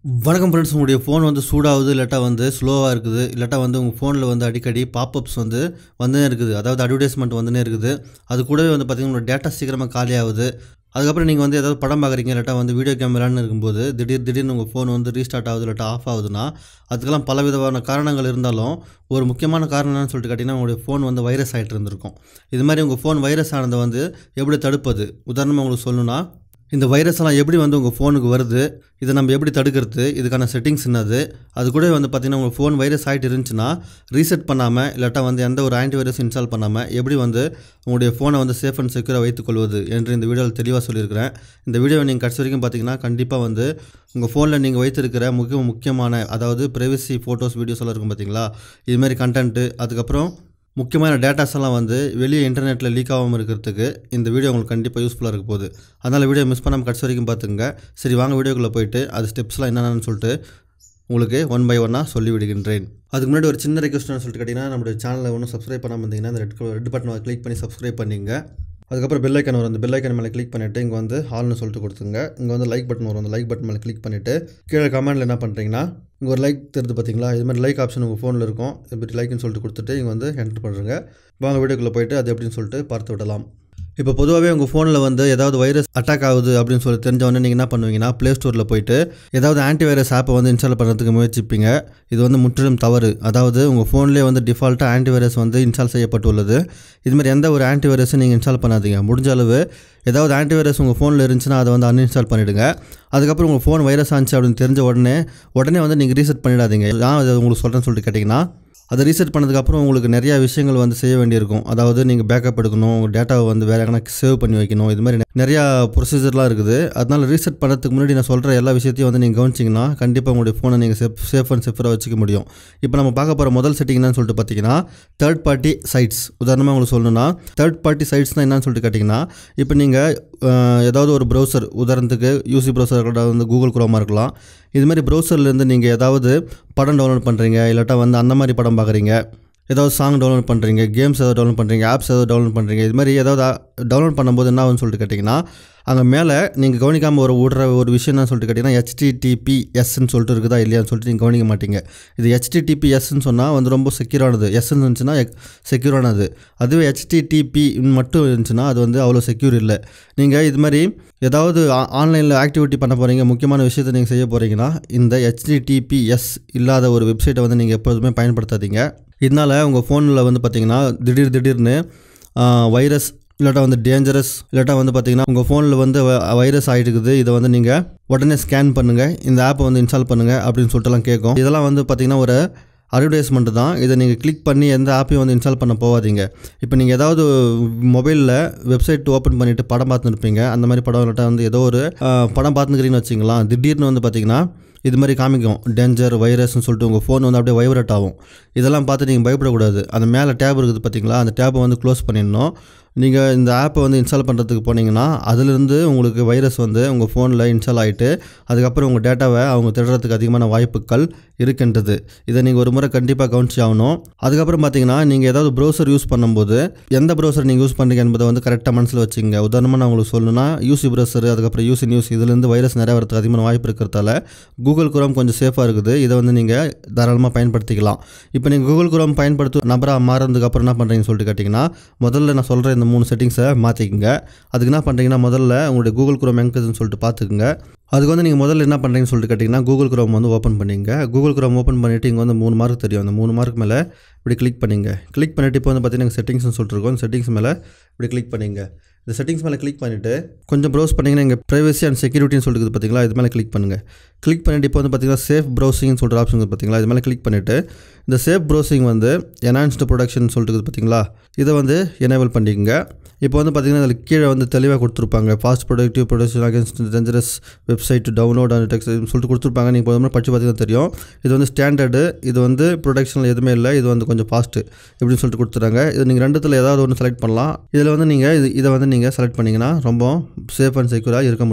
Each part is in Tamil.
வணக்கம் ஃப்ரெண்ட்ஸ் உங்களுடைய ஃபோன் வந்து சூடாகுது இல்லாட்டா வந்து ஸ்லோவாக இருக்குது இல்லாட்டா வந்து உங்கள் ஃபோனில் வந்து அடிக்கடி பாப்அப்ஸ் வந்து வந்துனே இருக்குது அதாவது அட்வர்டைஸ்மெண்ட் வந்துனே இருக்குது அது கூடவே வந்து பார்த்திங்கன்னா உங்களோட டேட்டா சீக்கிரமாக காலி ஆகுது அதுக்கப்புறம் நீங்கள் வந்து ஏதாவது படம் பார்க்குறீங்க இல்லாட்டா வந்து வீடியோ கேமரான்னு இருக்கும்போது திடீர் திடீர்னு உங்கள் ஃபோன் வந்து ரீஸ்டார்ட் ஆகுது இல்லாட்டா ஆஃப் ஆகுதுன்னா அதுக்கெல்லாம் பல விதமான காரணங்கள் இருந்தாலும் ஒரு முக்கியமான காரணம் என்னன்னு சொல்லிட்டு கேட்டிங்கன்னா உங்களுடைய ஃபோன் வந்து வைரஸ் ஆகிட்டு இருந்திருக்கும் இது மாதிரி உங்கள் ஃபோன் வைரஸ் ஆனதை வந்து எப்படி தடுப்பது உதாரணமாக உங்களுக்கு சொல்லணும்னா இந்த வைரஸ் எல்லாம் எப்படி வந்து உங்கள் ஃபோனுக்கு வருது இதை நம்ம எப்படி தடுக்கிறது இதுக்கான செட்டிங்ஸ் என்னது அது கூட வந்து பார்த்திங்கன்னா உங்கள் ஃபோன் வைரஸ் ஆகிட்டு இருந்துச்சுன்னா ரீசெட் பண்ணாமல் இல்லாட்டா வந்து எந்த ஒரு ஆன்டி வைரஸ் இன்ஸ்டால் பண்ணாமல் எப்படி வந்து உங்களுடைய ஃபோனை வந்து சேஃப் அண்ட் செக்யூராக வைத்துக்கொள்வது என்று இந்த வீடியோவில் தெளிவாக சொல்லியிருக்கிறேன் இந்த வீடியோவை நீங்கள் கடைசி வரைக்கும் பார்த்தீங்கன்னா கண்டிப்பாக வந்து உங்கள் ஃபோனில் நீங்கள் வைத்திருக்கிற முக்கிய முக்கியமான அதாவது ப்ரைவசி ஃபோட்டோஸ் வீடியோஸ் எல்லாம் இருக்கும் பார்த்தீங்களா இதுமாரி கண்டென்ட்டு அதுக்கப்புறம் முக்கியமான டேட்டாஸ் எல்லாம் வந்து வெளியே இன்டர்நெட்டில் லீக் ஆகாமல் இருக்கிறதுக்கு இந்த வீடியோ உங்களுக்கு கண்டிப்பாக யூஸ்ஃபுல்லாக இருக்க போகுது அதனால் வீடியோ மிஸ் பண்ணாமல் கடைசி வரைக்கும் பார்த்துங்க சரி வாங்க வீடியோக்குள்ளே போயிட்டு அது ஸ்டெப்ஸ்லாம் என்னென்னு சொல்லிட்டு உங்களுக்கு ஒன் பை ஒன்னாக சொல்லி விடுகின்றேன் அதுக்கு முன்னாடி ஒரு சின்ன ரெக்வஸ்ட்னு சொல்லிட்டு கேட்டிங்கன்னா நம்மளுடைய சேனலை ஒன்றும் சப்ஸ்கிரைப் பண்ணாமல் இருந்தீங்கன்னா அந்த ரெட் ரெட் பட்டனை கிளிக் பண்ணி சப்ஸ்கிரைப் பண்ணிங்க அதுக்கப்புறம் பெல் ஐக்கன் வரும் அந்த பெல் ஐக்கன் மேலே கிளிக் பண்ணிவிட்டு இங்கே வந்து ஹால்னு சொல்லிட்டு கொடுத்துங்க இங்கே வந்து லைக் பட்டன் வரும் அந்த லைக் பட்டன் மேலே கிளிக் பண்ணிவிட்டு கீழே கமெண்ட்டில் என்ன பண்ணுறீங்கன்னா இங்கே ஒரு லைக் தெரியுது பார்த்தீங்களா இது மாதிரி லைக் ஆப்ஷன் உங்கள் ஃபோனில் இருக்கும் இப்படி லைக்னு சொல்லிட்டு கொடுத்துட்டு இங்கே வந்து என்டர் பண்ணுறங்க வாங்க வீடியோக்குள்ளே போயிட்டு அது எப்படின்னு சொல்லிட்டு பார்த்து விடலாம் இப்போ பொதுவாகவே உங்கள் ஃபோனில் வந்து ஏதாவது வைரஸ் அட்டாக் ஆகுது அப்படின்னு சொல்லி தெரிஞ்சவொடனே நீங்கள் என்ன பண்ணுவீங்கன்னா ப்ளே ஸ்டோரில் போயிட்டு ஏதாவது ஆன்டி வைரஸ் ஆப்பை வந்து இன்ஸ்டால் பண்ணுறதுக்கு முயற்சிப்பீங்க இது வந்து முற்றிலும் தவறு அதாவது உங்கள் ஃபோன்லேயே வந்து டிஃபால்ட்டாக ஆன்டி வைரஸ் வந்து இன்ஸ்டால் செய்யப்பட்டுள்ளது இதுமாதிரி எந்த ஒரு ஆன்டி வைரஸும் நீங்கள் இன்ஸ்டால் பண்ணாதீங்க முடிஞ்ச அளவு ஏதாவது ஆன்டி வைரஸ் உங்கள் ஃபோனில் இருந்துச்சுன்னா அதை வந்து அன்இன்ஸ்டால் பண்ணிவிடுங்க அதுக்கப்புறம் உங்கள் ஃபோன் வைரஸ் ஆச்சு அப்படின்னு தெரிஞ்ச உடனே உடனே வந்து நீங்கள் ரீசெட் பண்ணிடாதீங்க நான் அதை உங்களுக்கு சொல்கிறேன்னு சொல்லிட்டு கேட்டிங்கன்னா அதை ரீசெட் பண்ணதுக்கப்புறம் உங்களுக்கு நிறையா விஷயங்கள் வந்து செய்ய வேண்டியிருக்கும் அதாவது நீங்கள் பேக்கப் எடுக்கணும் உங்கள் டேட்டாவை வந்து வேறு எங்கன்னா சேவ் பண்ணி வைக்கணும் இது மாதிரி நிறையா ப்ரொசீஜர்லாம் இருக்குது அதனால் ரீசெட் பண்ணுறதுக்கு முன்னாடி நான் சொல்கிற எல்லா விஷயத்தையும் வந்து நீங்கள் கவனிச்சிங்கன்னா கண்டிப்பாக உங்களுடைய ஃபோனை நீங்கள் சேஃப் சேஃப் அண்ட் சேஃபராக வச்சுக்க முடியும் இப்போ நம்ம பார்க்க போகிற முதல் செட்டிங் என்னன்னு சொல்லிட்டு பார்த்தீங்கன்னா தேர்ட் பார்ட்டி சைட்ஸ் உதாரணமாக உங்களுக்கு சொல்லணும்னா தேர்ட் பார்ட்டி சைட்ஸ்னால் என்னன்னு சொல்லிட்டு கேட்டிங்கன்னா இப்போ நீங்கள் ஏதாவது ஒரு ப்ரௌசர் உதாரணத்துக்கு யூசி ப்ரௌசர் இருக்கலாம் வந்து கூகுள் குரோமாக இருக்கலாம் இதுமாதிரி ப்ரௌசர்லேருந்து நீங்கள் ஏதாவது படம் டவுன்லோட் பண்ணுறீங்க இல்லாட்டா வந்து அந்த மாதிரி படம் பார்க்குறீங்க ஏதாவது சாங் டவுன்லோட் பண்ணுறீங்க கேம்ஸ் ஏதாவது டவுன்லோட் பண்ணுறீங்க ஆப்ஸ் ஏதாவது டவுன்லோட் பண்ணுறீங்க இது மாதிரி ஏதாவது டவுன்லோட் பண்ணும்போது என்ன ஆகும்னு சொல்லிட்டு கேட்டிங்கன்னா அங்கே மேலே நீங்கள் கவனிக்காமல் ஒரு விடுற ஒரு விஷயம் என்ன சொல்லிட்டு கேட்டிங்கன்னா ஹெச்டிடிபிஎஸ்ன்னு சொல்லிட்டு இருக்குதா இல்லையான்னு சொல்லிட்டு நீங்கள் கவனிக்க மாட்டீங்க இது ஹெச்டிடிபிஎஸ்ன்னு சொன்னால் வந்து ரொம்ப செக்யூரானது எஸ்ன்னு இருந்துச்சுன்னா செக்யூரானது அதுவே ஹெச்டிடிபி மட்டும் இருந்துச்சுன்னா அது வந்து அவ்வளோ செக்யூர் இல்லை நீங்கள் இது மாதிரி ஏதாவது ஆன்லைனில் ஆக்டிவிட்டி பண்ண போகிறீங்க முக்கியமான விஷயத்தை நீங்கள் செய்ய போகிறீங்கன்னா இந்த ஹெச்டிடிபிஎஸ் இல்லாத ஒரு வெப்சைட்டை வந்து நீங்கள் எப்போதுமே பயன்படுத்தாதீங்க இதனால் உங்கள் ஃபோனில் வந்து பார்த்திங்கன்னா திடீர் திடீர்னு வைரஸ் இல்லாட்டா வந்து டேஞ்சரஸ் இல்லாட்டா வந்து பார்த்திங்கன்னா உங்கள் ஃபோனில் வந்து வைரஸ் ஆகிட்டுக்குது இதை வந்து நீங்கள் உடனே ஸ்கேன் பண்ணுங்கள் இந்த ஆப்பை வந்து இன்ஸ்டால் பண்ணுங்கள் அப்படின்னு சொல்லிட்டுலாம் கேட்கும் இதெல்லாம் வந்து பார்த்திங்கன்னா ஒரு அட்வர்டைஸ்மெண்ட் தான் இதை நீங்கள் கிளிக் பண்ணி எந்த ஆப்பையும் வந்து இன்ஸ்டால் பண்ண போகாதீங்க இப்போ நீங்கள் ஏதாவது மொபைலில் வெப்சைட் ஓப்பன் பண்ணிவிட்டு படம் பார்த்துருப்பீங்க அந்த மாதிரி படம் இல்லாட்டா வந்து ஏதோ ஒரு படம் பார்த்துக்கிறீங்கன்னு வச்சிங்களா திடீர்னு வந்து பார்த்திங்கன்னா இது மாதிரி காமிக்கும் டேஞ்சர் வைரஸ்னு சொல்லிட்டு உங்கள் ஃபோன் வந்து அப்படியே வைப்ரேட் ஆகும் இதெல்லாம் பார்த்து நீங்கள் பயப்படக்கூடாது அந்த மேலே டேப் இருக்குது பார்த்தீங்களா அந்த டேப்பை வந்து க்ளோஸ் பண்ணிடணும் நீங்கள் இந்த ஆப்பை வந்து இன்ஸ்டால் பண்ணுறதுக்கு போனீங்கன்னா அதுலேருந்து உங்களுக்கு வைரஸ் வந்து உங்கள் ஃபோனில் இன்ஸ்டால் ஆகிட்டு அதுக்கப்புறம் உங்கள் டேட்டாவை அவங்க திருடுறதுக்கு அதிகமான வாய்ப்புகள் இருக்கின்றது இதை நீங்கள் ஒரு முறை கண்டிப்பாக கவனிச்சு ஆகணும் அதுக்கப்புறம் பார்த்தீங்கன்னா நீங்கள் ஏதாவது ப்ரௌசர் யூஸ் பண்ணும்போது எந்த ப்ரௌசர் நீங்கள் யூஸ் பண்ணுறீங்க என்பதை வந்து கரெக்டாக மனசில் வச்சுங்க உதாரணமாக நான் உங்களுக்கு சொல்லணும்னா யூசி ப்ரௌசர் அதுக்கப்புறம் யூசி நியூஸ் இதுலேருந்து வைரஸ் நிறைய வரதுக்கு அதிகமான வாய்ப்பு இருக்கிறதால கூகுள் குரோம் கொஞ்சம் சேஃபாக இருக்குது இதை வந்து நீங்கள் தாராளமாக பயன்படுத்திக்கலாம் இப்போ நீங்கள் கூகுள் குரோம் பயன்படுத்த நபராக மாறினதுக்கு அப்புறம் என்ன பண்ணுறீங்கன்னு சொல்லிட்டு கேட்டிங்கன்னா முதல்ல நான் சொல்கிற இந்த மூணு செட்டிங்ஸை மாற்றிக்கங்க அதுக்கு என்ன பண்ணுறீங்கன்னா முதல்ல உங்களுடைய கூகுள் குரோம் எங்குதுன்னு சொல்லிட்டு பார்த்துக்குங்க அதுக்கு வந்து நீங்கள் முதல்ல என்ன பண்ணுறீங்கன்னு சொல்லிட்டு கேட்டிங்கன்னா கூகுள் குரோம் வந்து ஓப்பன் பண்ணிங்க கூகுள் குரோம் ஓப்பன் பண்ணிவிட்டு இங்கே வந்து மூணு மார்க் தெரியும் அந்த மூணு மார்க் மேலே இப்படி கிளிக் பண்ணிங்க கிளிக் பண்ணிவிட்டு இப்போ வந்து பார்த்தீங்கன்னா செட்டிங்ஸ்னு சொல்லிட்டு இருக்கோம் செட்டிங்ஸ் மேலே இப்படி கிளிக் பண்ணிங்க இந்த செட்டிங்ஸ் மேலே கிளிக் பண்ணிவிட்டு கொஞ்சம் ப்ரௌஸ் பண்ணிங்கன்னா இங்கே ப்ரைவசி அண்ட் செக்யூரிட்டின்னு சொல்லிட்டு பார்த்தீங்களா இது மேலே கிளிக் பண்ணுங்கள் கிளிக் பண்ணிவிட்டு இப்போ வந்து பார்த்தீங்கன்னா சேஃப் ப்ரௌசிங்னு சொல்கிற ஆப்ஷன் பார்த்தீங்களா இது மேலே கிளிக் பண்ணிவிட்டு இந்த சேஃப் ப்ரௌசிங் வந்து என்ஹான்ஸ்டு ப்ரொடக்ஷன் சொல்லிட்டு பார்த்தீங்களா இதை வந்து எனேபிள் பண்ணிக்கோங்க இப்போ வந்து பார்த்திங்கன்னா அதில் கீழே வந்து தெளிவாக கொடுத்துருப்பாங்க fast protective protection against dangerous website download and text சொல்லிட்டு கொடுத்துருப்பாங்க நீங்கள் போதும் படித்து பார்த்தீங்கன்னா தெரியும் இது வந்து ஸ்டாண்டர்டு இது வந்து ப்ரொடக்ஷனில் எதுவுமே இல்லை இது வந்து கொஞ்சம் ஃபாஸ்ட்டு இப்படின்னு சொல்லிட்டு கொடுத்துறாங்க இது நீங்கள் ரெண்டுத்தில் ஏதாவது ஒன்று செலக்ட் பண்ணலாம் இதில் வந்து நீங்கள் இது இதை வந்து நீங்கள் செலக்ட் பண்ணிங்கன்னா ரொம்ப சேஃப் அண்ட் செக்யூராக இருக்க முடியும்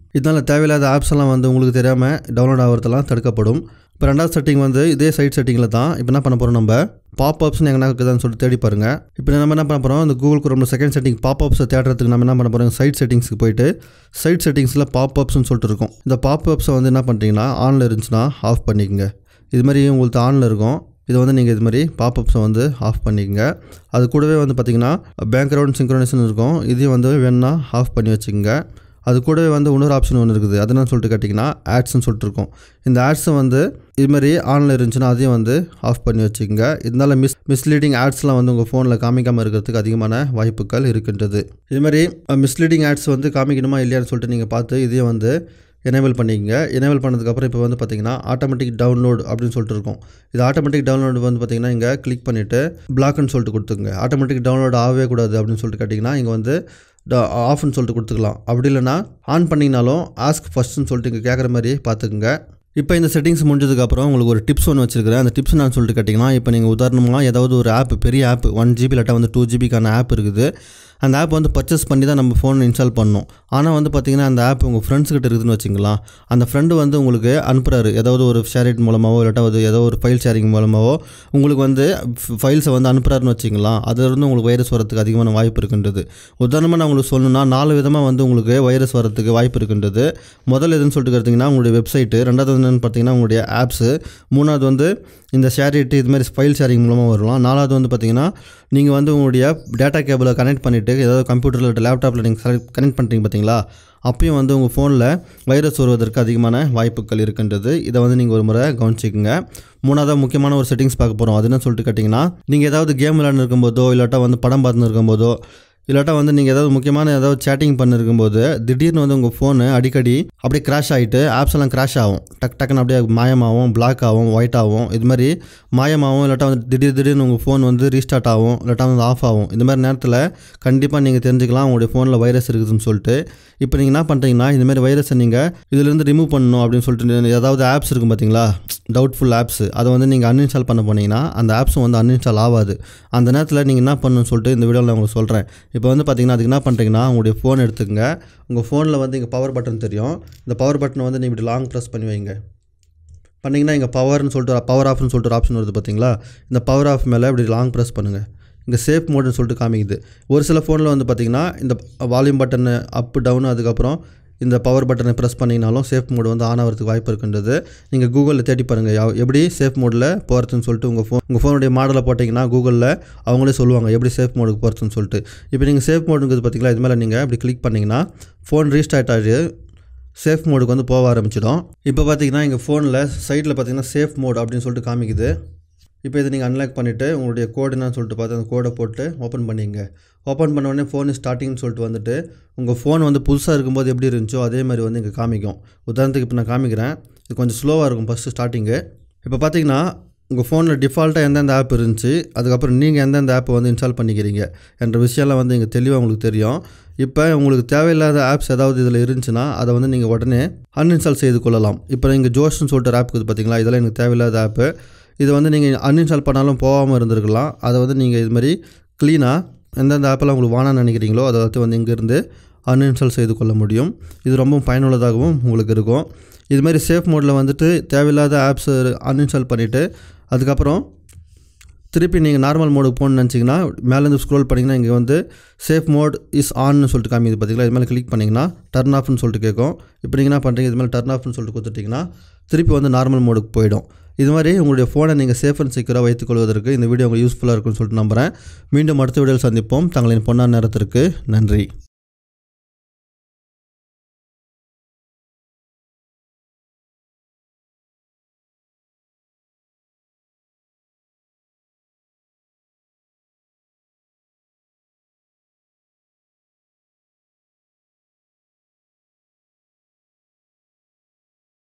இதனால் தேவையில்லாத ஆப்ஸ் எல்லாம் வந்து உங்களுக்கு தெரியாமல் டவுன்லோட் ஆகிறதெல்லாம் தடுக்கப்படும் இப்போ ரெண்டாவது செட்டிங் வந்து இதே சைட் செட்டிங்கில் தான் இப்போ என்ன பண்ண போகிறோம் நம்ம பாப்அப்ஸ்னு எங்கன்னா இருக்குதான்னு சொல்லிட்டு தேடி பாருங்கள் இப்போ நம்ம என்ன பண்ண போகிறோம் இந்த கூகுள் குரோமில் செகண்ட் செட்டிங் பாப்அப்ஸை தேடுறதுக்கு நம்ம என்ன பண்ண போகிறோம் சைட் செட்டிங்ஸ்க்கு போயிட்டு சைட் செட்டிங்ஸில் பாப்அப்ஸ்னு சொல்லிட்டு இருக்கும் இந்த பாப்அப்ஸை வந்து என்ன பண்ணுறீங்கன்னா ஆனில் இருந்துச்சுன்னா ஆஃப் பண்ணிக்கங்க இது மாதிரி உங்களுக்கு ஆனில் இருக்கும் இதை வந்து நீங்கள் இது மாதிரி பாப்அப்ஸை வந்து ஆஃப் பண்ணிக்கங்க அது கூடவே வந்து பார்த்திங்கன்னா பேக்ரவுண்ட் சிங்க்ரோனைசேஷன் இருக்கும் இதையும் வந்து வேணுன்னா ஆஃப் பண்ணி வச்சுக்கோங்க அது கூடவே வந்து இன்னொரு ஆப்ஷன் ஒன்று இருக்குது அது என்னன்னு சொல்லிட்டு கேட்டிங்கன்னா ஆட்ஸ்னு சொல்லிட்டு இருக்கும் இந்த ஆட்ஸை வந்து இது மாதிரி ஆனில் இருந்துச்சுன்னா அதையும் வந்து ஆஃப் பண்ணி வச்சுக்கோங்க இதனால் மிஸ் மிஸ்லீடிங் ஆட்ஸ்லாம் வந்து உங்கள் ஃபோனில் காமிக்காமல் இருக்கிறதுக்கு அதிகமான வாய்ப்புகள் இருக்கின்றது இது மாதிரி மிஸ்லீடிங் ஆட்ஸ் வந்து காமிக்கணுமா இல்லையான்னு சொல்லிட்டு நீங்கள் பார்த்து இதையும் வந்து எனேபிள் பண்ணிக்கங்க எனேபிள் பண்ணதுக்கப்புறம் இப்போ வந்து பார்த்தீங்கன்னா ஆட்டோமேட்டிக் டவுன்லோட் அப்படின்னு சொல்லிட்டு இருக்கும் இது ஆட்டோமேட்டிக் டவுன்லோடு வந்து பார்த்தீங்கன்னா இங்கே கிளிக் பண்ணிவிட்டு பிளாக்னு சொல்லிட்டு கொடுத்துங்க ஆட்டோமேட்டிக் டவுன்லோட் ஆகவே கூடாது அப்படின்னு சொல்லிட்டு கேட்டிங்கன்னா இங்கே வந்து ஆஃப்னு சொல்லிட்டு கொடுத்துக்கலாம் அப்படி இல்லைனா ஆன் பண்ணிங்கனாலும் ஆஸ்க் ஃபஸ்ட்டுன்னு சொல்லிட்டு இங்கே கேட்குற மாதிரி பார்த்துக்குங்க இப்போ இந்த செட்டிங்ஸ் முடிஞ்சதுக்கப்புறம் உங்களுக்கு ஒரு டிப்ஸ் ஒன்று வச்சிருக்கிறேன் அந்த டிப்ஸ் நான் சொல்லிட்டு கேட்டிங்கன்னா இப்போ நீங்கள் உதாரணமாக ஏதாவது ஒரு ஆப் பெரிய ஆப் ஒன் ஜிபி இல்லாட்டா வந்து டூ ஜிபிக்கான ஆப் இருக்குது அந்த ஆப் வந்து பர்ச்சேஸ் பண்ணி தான் நம்ம ஃபோன் இன்ஸ்டால் பண்ணணும் ஆனால் வந்து பார்த்திங்கன்னா அந்த ஆப் உங்கள் ஃப்ரெண்ட்ஸ் கிட்ட இருக்குதுன்னு வச்சுங்களேன் அந்த ஃப்ரெண்டு வந்து உங்களுக்கு அனுப்புகிறாரு ஏதாவது ஒரு ஷேரிட் மூலமாகவோ இல்லாட்டா ஏதோ ஒரு ஃபைல் ஷேரிங் மூலமாகவோ உங்களுக்கு வந்து ஃபைல்ஸை வந்து அனுப்புகிறாருன்னு வச்சுங்களேன் அதிலிருந்து உங்களுக்கு வைரஸ் வரதுக்கு அதிகமான வாய்ப்பு இருக்கின்றது உதாரணமாக நான் உங்களுக்கு சொல்லணும்னா நாலு விதமாக வந்து உங்களுக்கு வைரஸ் வரதுக்கு வாய்ப்பு இருக்கின்றது முதல் எதுன்னு சொல்லிட்டு பார்த்தீங்கன்னா உங்களுடைய வெப்சைட்டு ரெண்டாவது என்னென்னு பார்த்தீங்கன்னா உங்களுடைய ஆப்ஸு மூணாவது வந்து இந்த ஷேரிட்டு இது மாதிரி ஃபைல் ஷேரிங் மூலமாக வரலாம் நாலாவது வந்து பார்த்தீங்கன்னா நீங்கள் வந்து உங்களுடைய டேட்டா கேபிளை கனெக்ட் பண்ணிவிட்டு ஏதாவது கம்ப்யூட்டரில் லேப்டாப்பில் நீங்கள் கனெக்ட் பண்ணுறீங்க பார்த்தீங்களா அப்பயும் வந்து உங்கள் ஃபோனில் வைரஸ் வருவதற்கு அதிகமான வாய்ப்புகள் இருக்கின்றது இதை வந்து நீங்கள் ஒரு முறை கவனிச்சிக்கோங்க மூணாவது முக்கியமான ஒரு செட்டிங்ஸ் பார்க்க போகிறோம் அது என்ன சொல்லிட்டு கேட்டிங்கன்னா நீங்கள் ஏதாவது கேம் விளையாண்டு இருக்கும்போதோ இல்லாட்டா வந்து படம் பார்த்துன்னு இருக்கும்போதோ இல்லாட்டா வந்து நீங்கள் ஏதாவது முக்கியமான ஏதாவது சேட்டிங் பண்ணிருக்கும்போது திடீர்னு வந்து உங்கள் ஃபோனு அடிக்கடி அப்படியே கிராஷ் ஆகிட்டு ஆப்ஸ் எல்லாம் கிராஷ் ஆகும் டக் டக்குன்னு அப்படியே மாயமாகும் பிளாக் ஆகும் ஒயிட் ஆகும் இது மாதிரி மாயமாகும் இல்லாட்டா வந்து திடீர் திடீர்னு உங்கள் ஃபோன் வந்து ரீஸ்டார்ட் ஆகும் இல்லாட்டா வந்து ஆஃப் ஆகும் இந்த மாதிரி நேரத்தில் கண்டிப்பாக நீங்கள் தெரிஞ்சுக்கலாம் உங்களுடைய ஃபோனில் வைரஸ் இருக்குதுன்னு சொல்லிட்டு இப்போ நீங்கள் என்ன பண்ணுறீங்கன்னா இந்த மாதிரி வைரஸை நீங்கள் இதிலேருந்து ரிமூவ் பண்ணணும் அப்படின்னு சொல்லிட்டு ஏதாவது ஆப்ஸ் இருக்கும் பார்த்தீங்களா டவுட்ஃபுல் ஆப்ஸ் அதை வந்து நீங்கள் அன்இன்ஸ்டால் பண்ண போனீங்கன்னா அந்த ஆப்ஸும் வந்து அன்இன்ஸ்டால் ஆகாது அந்த நேரத்தில் நீங்கள் என்ன பண்ணணும்னு சொல்லிட்டு இந்த வீடியோவில் நான் உங்களுக்கு சொல்கிறேன் இப்போ வந்து பார்த்தீங்கன்னா அதுக்கு என்ன பண்ணுறீங்கன்னா உங்களுடைய ஃபோன் எடுத்துக்கங்க உங்கள் ஃபோனில் வந்து இங்கே பவர் பட்டன் தெரியும் இந்த பவர் பட்டனை வந்து நீங்கள் இப்படி லாங் ப்ரெஸ் பண்ணி வைங்க பண்ணிங்கன்னா இங்கே பவர்னு சொல்லிட்டு ஒரு பவர் ஆஃப்னு சொல்லிட்டு ஒரு ஆப்ஷன் வருது பார்த்தீங்களா இந்த பவர் ஆஃப் மேலே இப்படி லாங் ப்ரெஸ் பண்ணுங்கள் இங்கே சேஃப் மோடுன்னு சொல்லிட்டு காமிக்குது ஒரு சில ஃபோனில் வந்து பார்த்திங்கன்னா இந்த வால்யூம் பட்டனு அப் டவுன் அதுக்கப்புறம் இந்த பவர் பட்டனை ப்ரெஸ் பண்ணிங்கனாலும் சேஃப் மோடு வந்து ஆன் ஆகிறதுக்கு வாய்ப்பு இருக்கின்றது நீங்கள் கூகுளில் தேடி பாருங்கள் யா- எப்படி சேஃப் மோடில் போகிறதுன்னு சொல்லிட்டு உங்கள் ஃபோன் உங்கள் ஃபோனுடைய மாடலை போட்டிங்கன்னா கூகுளில் அவங்களே சொல்லுவாங்க எப்படி சேஃப் மோடுக்கு போகிறதுன்னு சொல்லிட்டு இப்போ நீங்கள் சேஃப் மோடுங்கிறது பார்த்தீங்களா இது மேலே நீங்கள் இப்படி கிளிக் பண்ணிங்கன்னா ஃபோன் ரீஸ்டார்ட் ஆகி சேஃப் மோடுக்கு வந்து போக ஆரம்பிச்சிடும் இப்போ பார்த்தீங்கன்னா எங்கள் ஃபோனில் சைடில் பார்த்தீங்கன்னா சேஃப் மோட் அப்படின்னு சொல்லிட்டு காமிக்குது இப்போ இதை நீங்கள் அன்லாக் பண்ணிவிட்டு உங்களுடைய கோடு என்னன்னு சொல்லிட்டு பார்த்து அந்த கோடை போட்டு ஓப்பன் பண்ணிங்க ஓப்பன் பண்ண உடனே ஃபோன் ஸ்டார்டிங்னு சொல்லிட்டு வந்துட்டு உங்கள் ஃபோன் வந்து புதுசாக இருக்கும்போது எப்படி இருந்துச்சோ அதே மாதிரி வந்து இங்கே காமிக்கும் உதாரணத்துக்கு இப்போ நான் காமிக்கிறேன் இது கொஞ்சம் ஸ்லோவாக இருக்கும் ஃபஸ்ட்டு ஸ்டார்டிங்கு இப்போ பார்த்தீங்கன்னா உங்கள் ஃபோனில் டிஃபால்ட்டாக எந்தெந்த ஆப் இருந்துச்சு அதுக்கப்புறம் நீங்கள் எந்தெந்த ஆப்பை வந்து இன்ஸ்டால் பண்ணிக்கிறீங்க என்ற விஷயம்லாம் வந்து இங்கே தெளிவாக உங்களுக்கு தெரியும் இப்போ உங்களுக்கு தேவையில்லாத ஆப்ஸ் ஏதாவது இதில் இருந்துச்சுன்னா அதை வந்து நீங்கள் உடனே அன்இன்ஸ்டால் செய்து கொள்ளலாம் இப்போ நீங்கள் ஜோஷ்னு சொல்லிட்டு ஒரு ஆப் இருக்குது பார்த்தீங்களா இதெல்லாம் எனக்கு தேவையில்லாத ஆப்பு இதை வந்து நீங்கள் அன்இன்ஸ்டால் பண்ணாலும் போகாமல் இருந்திருக்கலாம் அதை வந்து நீங்கள் இது மாதிரி க்ளீனாக எந்தெந்த ஆப்பெல்லாம் உங்களுக்கு வேணாம்னு நினைக்கிறீங்களோ அதை வந்து வந்து இங்கேருந்து அன்இன்ஸ்டால் செய்து கொள்ள முடியும் இது ரொம்ப பயனுள்ளதாகவும் உங்களுக்கு இருக்கும் இது மாதிரி சேஃப் மோடில் வந்துட்டு தேவையில்லாத ஆப்ஸ் அன்இன்ஸ்டால் பண்ணிவிட்டு அதுக்கப்புறம் திருப்பி நீங்கள் நார்மல் மோடுக்கு போகணும்னு நினச்சிங்கன்னா மேலேருந்து ஸ்க்ரோல் பண்ணிங்கன்னா இங்கே வந்து சேஃப் மோட் இஸ் ஆன்னு சொல்லிட்டு காமிக்குது பார்த்தீங்களா இது மேலே கிளிக் பண்ணிங்கன்னா டர்ன் ஆஃப்னு சொல்லிட்டு கேட்கும் இப்போ நீங்கள் என்ன பண்ணுறீங்க இது மேலே டர்ன் ஆஃப்னு சொல்லிட்டு கொடுத்துட்டிங்கன்னா திருப்பி வந்து நார்மல் மோடுக்கு போயிடும் இது மாதிரி உங்களுடைய ஃபோனை நீங்கள் சேஃப் அண்ட் செக்யூராக வைத்துக்கொள்வதற்கு இந்த வீடியோ உங்களுக்கு யூஸ்ஃபுல்லாக இருக்கும்னு சொல்லிட்டு நம்புகிறேன் மீண்டும் அடுத்த வீடியோவில் சந்திப்போம் தங்களின் பொன்னார் நேரத்திற்கு நன்றி